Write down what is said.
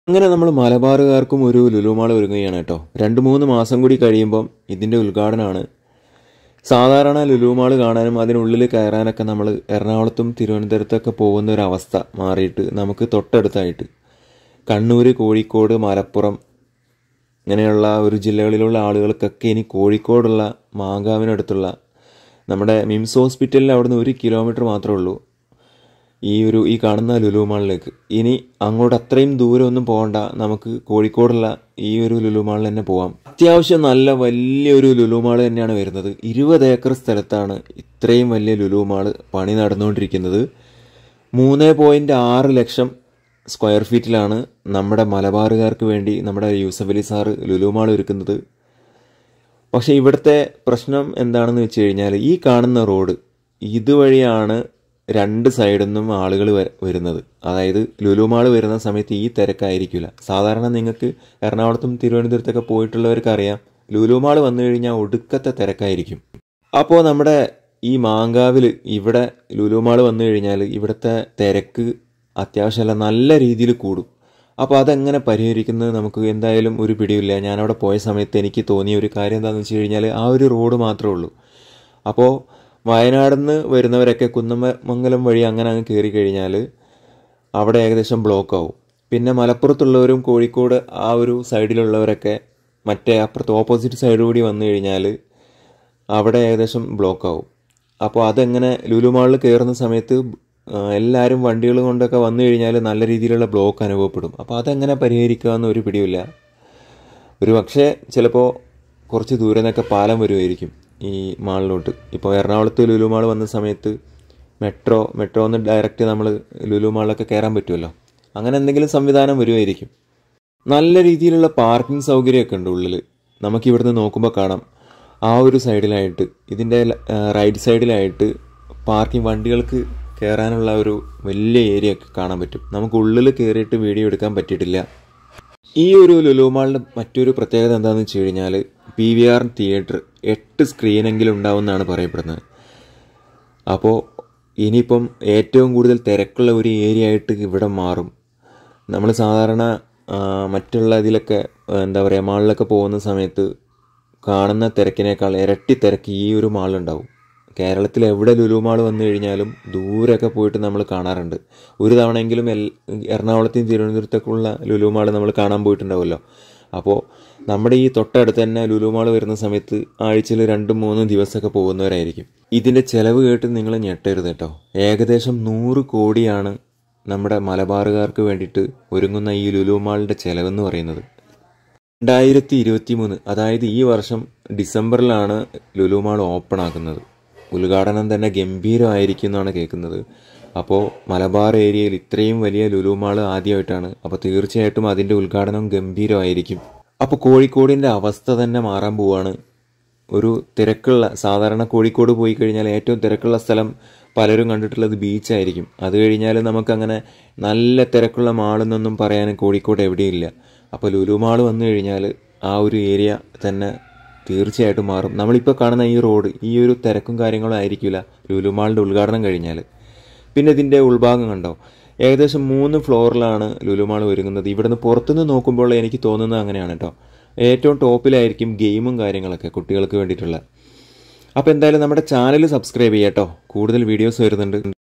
അങ്ങനെ നമ്മൾ മലബാറുകാർക്കും ഒരു ലുലുമാൾ ഒരുങ്ങുകയാണ് കേട്ടോ രണ്ട് മൂന്ന് മാസം കൂടി കഴിയുമ്പം ഇതിൻ്റെ ഉദ്ഘാടനമാണ് സാധാരണ ലുലുമാൾ കാണാനും അതിനുള്ളിൽ കയറാനൊക്കെ നമ്മൾ എറണാകുളത്തും തിരുവനന്തപുരത്തൊക്കെ പോകുന്ന ഒരു അവസ്ഥ മാറിയിട്ട് നമുക്ക് തൊട്ടടുത്തായിട്ട് കണ്ണൂർ കോഴിക്കോട് മലപ്പുറം ഇങ്ങനെയുള്ള ഒരു ജില്ലകളിലുള്ള ആളുകൾക്കൊക്കെ ഇനി കോഴിക്കോടുള്ള മാങ്കാവിനടുത്തുള്ള നമ്മുടെ മിംസ് ഹോസ്പിറ്റലിൽ അവിടുന്ന് ഒരു കിലോമീറ്റർ മാത്രമേ ഉള്ളൂ ഈ ഒരു ഈ കാണുന്ന ലുലു മാളിലേക്ക് ഇനി അങ്ങോട്ട് അത്രയും ദൂരം ഒന്നും പോകണ്ട നമുക്ക് കോഴിക്കോടുള്ള ഈ ഒരു ലുലു മാളിൽ തന്നെ പോവാം അത്യാവശ്യം നല്ല വലിയൊരു ലുലു മാൾ തന്നെയാണ് വരുന്നത് ഇരുപത് ഏക്കർ സ്ഥലത്താണ് ഇത്രയും വലിയ ലുലു മാൾ പണി നടന്നുകൊണ്ടിരിക്കുന്നത് മൂന്ന് പോയിൻറ്റ് ആറ് ലക്ഷം സ്ക്വയർ ഫീറ്റിലാണ് നമ്മുടെ മലബാറുകാർക്ക് വേണ്ടി നമ്മുടെ യൂസഫ് അലി സാറ് ലുലു മാൾ ഒരുക്കുന്നത് പക്ഷേ ഇവിടുത്തെ പ്രശ്നം എന്താണെന്ന് വെച്ച് കഴിഞ്ഞാൽ ഈ കാണുന്ന റോഡ് ഇതുവഴിയാണ് രണ്ട് സൈഡിൽ നിന്നും ആളുകൾ വരുന്നത് അതായത് ലുലുമാൾ വരുന്ന സമയത്ത് ഈ തിരക്കായിരിക്കില്ല സാധാരണ നിങ്ങൾക്ക് എറണാകുളത്തും തിരുവനന്തപുരത്തൊക്കെ പോയിട്ടുള്ളവർക്ക് അറിയാം ലുലുമാൾ വന്നു കഴിഞ്ഞാൽ ഒടുക്കത്തെ തിരക്കായിരിക്കും അപ്പോൾ നമ്മുടെ ഈ മാങ്കാവിൽ ഇവിടെ ലുലുമാൾ വന്നു കഴിഞ്ഞാൽ ഇവിടുത്തെ തിരക്ക് അത്യാവശ്യമല്ല നല്ല രീതിയിൽ കൂടും അപ്പോൾ അതെങ്ങനെ പരിഹരിക്കുന്നത് നമുക്ക് എന്തായാലും ഒരു പിടിയില്ല ഞാനവിടെ പോയ സമയത്ത് എനിക്ക് തോന്നിയ ഒരു കാര്യം എന്താണെന്ന് വെച്ച് കഴിഞ്ഞാൽ ആ ഒരു റോഡ് മാത്രമേ ഉള്ളൂ അപ്പോൾ വയനാട് നിന്ന് വരുന്നവരൊക്കെ കുന്നമംഗലം വഴി അങ്ങനെ അങ്ങ് കയറി കഴിഞ്ഞാൽ അവിടെ ഏകദേശം ബ്ലോക്ക് ആവും പിന്നെ മലപ്പുറത്തുള്ളവരും കോഴിക്കോട് ആ ഒരു സൈഡിലുള്ളവരൊക്കെ മറ്റേ അപ്പുറത്ത് ഓപ്പോസിറ്റ് സൈഡ് കൂടി വന്നു കഴിഞ്ഞാൽ അവിടെ ഏകദേശം ബ്ലോക്ക് ആവും അപ്പോൾ അതെങ്ങനെ ലുലുമാളിൽ കയറുന്ന സമയത്ത് എല്ലാവരും വണ്ടികൾ കൊണ്ടൊക്കെ വന്നു കഴിഞ്ഞാൽ നല്ല രീതിയിലുള്ള ബ്ലോക്ക് അനുഭവപ്പെടും അപ്പോൾ അതെങ്ങനെ പരിഹരിക്കുക എന്ന് ഒരു പിടിയില്ല ഒരു പക്ഷേ ചിലപ്പോൾ കുറച്ച് ദൂരെ നിന്നൊക്കെ പാലം വരുമായിരിക്കും ഈ മാളിലോട്ട് ഇപ്പോൾ എറണാകുളത്ത് ലുലു മാൾ വന്ന സമയത്ത് മെട്രോ മെട്രോ ഒന്ന് ഡയറക്റ്റ് നമ്മൾ ലുലു മാളിലൊക്കെ കയറാൻ പറ്റുമല്ലോ അങ്ങനെ എന്തെങ്കിലും സംവിധാനം വരുമായിരിക്കും നല്ല രീതിയിലുള്ള പാർക്കിംഗ് സൗകര്യമൊക്കെ ഉണ്ട് ഉള്ളിൽ നമുക്ക് ഇവിടുന്ന് നോക്കുമ്പോൾ കാണാം ആ ഒരു സൈഡിലായിട്ട് ഇതിൻ്റെ റൈറ്റ് സൈഡിലായിട്ട് പാർക്കിംഗ് വണ്ടികൾക്ക് കയറാനുള്ള ഒരു വലിയ ഏരിയ ഒക്കെ കാണാൻ പറ്റും നമുക്ക് ഉള്ളിൽ കയറിയിട്ട് വീഡിയോ എടുക്കാൻ പറ്റിയിട്ടില്ല ഈ ഒരു ലുലുമാളിൻ്റെ മറ്റൊരു പ്രത്യേകത എന്താണെന്ന് വെച്ച് കഴിഞ്ഞാൽ പി വി ആർ തിയേറ്റർ എട്ട് സ്ക്രീനെങ്കിലും ഉണ്ടാവുമെന്നാണ് പറയപ്പെടുന്നത് അപ്പോൾ ഇനിയിപ്പം ഏറ്റവും കൂടുതൽ തിരക്കുള്ള ഒരു ഏരിയ ആയിട്ട് ഇവിടെ മാറും നമ്മൾ സാധാരണ മറ്റുള്ള ഇതിലൊക്കെ എന്താ പറയുക മാളിലൊക്കെ പോകുന്ന സമയത്ത് കാണുന്ന തിരക്കിനേക്കാൾ ഇരട്ടി തിരക്ക് ഈ ഒരു മാളിലുണ്ടാവും കേരളത്തിൽ എവിടെ ലുലു മാൾ വന്നു കഴിഞ്ഞാലും ദൂരമൊക്കെ പോയിട്ട് നമ്മൾ കാണാറുണ്ട് ഒരു തവണയെങ്കിലും എൽ എറണാകുളത്തെയും തിരുവനന്തപുരത്തൊക്കെയുള്ള ലുലു മാൾ നമ്മൾ കാണാൻ പോയിട്ടുണ്ടാവുമല്ലോ അപ്പോൾ നമ്മുടെ ഈ തൊട്ടടുത്ത് തന്നെ ലുലു മാൾ വരുന്ന സമയത്ത് ആഴ്ചയിൽ രണ്ടും മൂന്നും ദിവസമൊക്കെ പോകുന്നവരായിരിക്കും ഇതിൻ്റെ ചിലവ് കേട്ട് നിങ്ങൾ ഞെട്ടരുത് കേട്ടോ ഏകദേശം നൂറ് കോടിയാണ് നമ്മുടെ മലബാറുകാർക്ക് വേണ്ടിയിട്ട് ഒരുങ്ങുന്ന ഈ ലുലു മാളിൻ്റെ ചിലവെന്ന് പറയുന്നത് രണ്ടായിരത്തി ഇരുപത്തി മൂന്ന് അതായത് ഈ വർഷം ഡിസംബറിലാണ് ലുലു മാൾ ഓപ്പൺ ആക്കുന്നത് ഉദ്ഘാടനം തന്നെ ഗംഭീരമായിരിക്കും എന്നാണ് കേൾക്കുന്നത് അപ്പോൾ മലബാർ ഏരിയയിൽ ഇത്രയും വലിയ ലുലു മാൾ ആദ്യമായിട്ടാണ് അപ്പോൾ തീർച്ചയായിട്ടും അതിൻ്റെ ഉദ്ഘാടനം ഗംഭീരമായിരിക്കും അപ്പോൾ കോഴിക്കോടിൻ്റെ അവസ്ഥ തന്നെ മാറാൻ പോവാണ് ഒരു തിരക്കുള്ള സാധാരണ കോഴിക്കോട് പോയി കഴിഞ്ഞാൽ ഏറ്റവും തിരക്കുള്ള സ്ഥലം പലരും കണ്ടിട്ടുള്ളത് ബീച്ചായിരിക്കും അത് കഴിഞ്ഞാൽ നമുക്കങ്ങനെ നല്ല തിരക്കുള്ള മാളെന്നൊന്നും പറയാൻ കോഴിക്കോട് എവിടെയില്ല അപ്പോൾ ലുലു മാൾ വന്നു കഴിഞ്ഞാൽ ആ ഒരു ഏരിയ തന്നെ തീർച്ചയായിട്ടും മാറും നമ്മളിപ്പോൾ കാണുന്ന ഈ റോഡ് ഈ ഒരു തിരക്കും കാര്യങ്ങളും ആയിരിക്കില്ല ലുലുമാളിൻ്റെ ഉദ്ഘാടനം കഴിഞ്ഞാൽ പിന്നെ ഇതിൻ്റെ ഉൾഭാഗം കണ്ടോ ഏകദേശം മൂന്ന് ഫ്ലോറിലാണ് ലുലുമാൾ ഒരുങ്ങുന്നത് ഇവിടുന്ന് പുറത്തുനിന്ന് നോക്കുമ്പോൾ എനിക്ക് തോന്നുന്നത് അങ്ങനെയാണ് കേട്ടോ ഏറ്റവും ടോപ്പിലായിരിക്കും ഗെയിമും കാര്യങ്ങളൊക്കെ കുട്ടികൾക്ക് വേണ്ടിയിട്ടുള്ള അപ്പോൾ എന്തായാലും നമ്മുടെ ചാനൽ സബ്സ്ക്രൈബ് ചെയ്യാം കേട്ടോ കൂടുതൽ വീഡിയോസ് വരുന്നുണ്ട്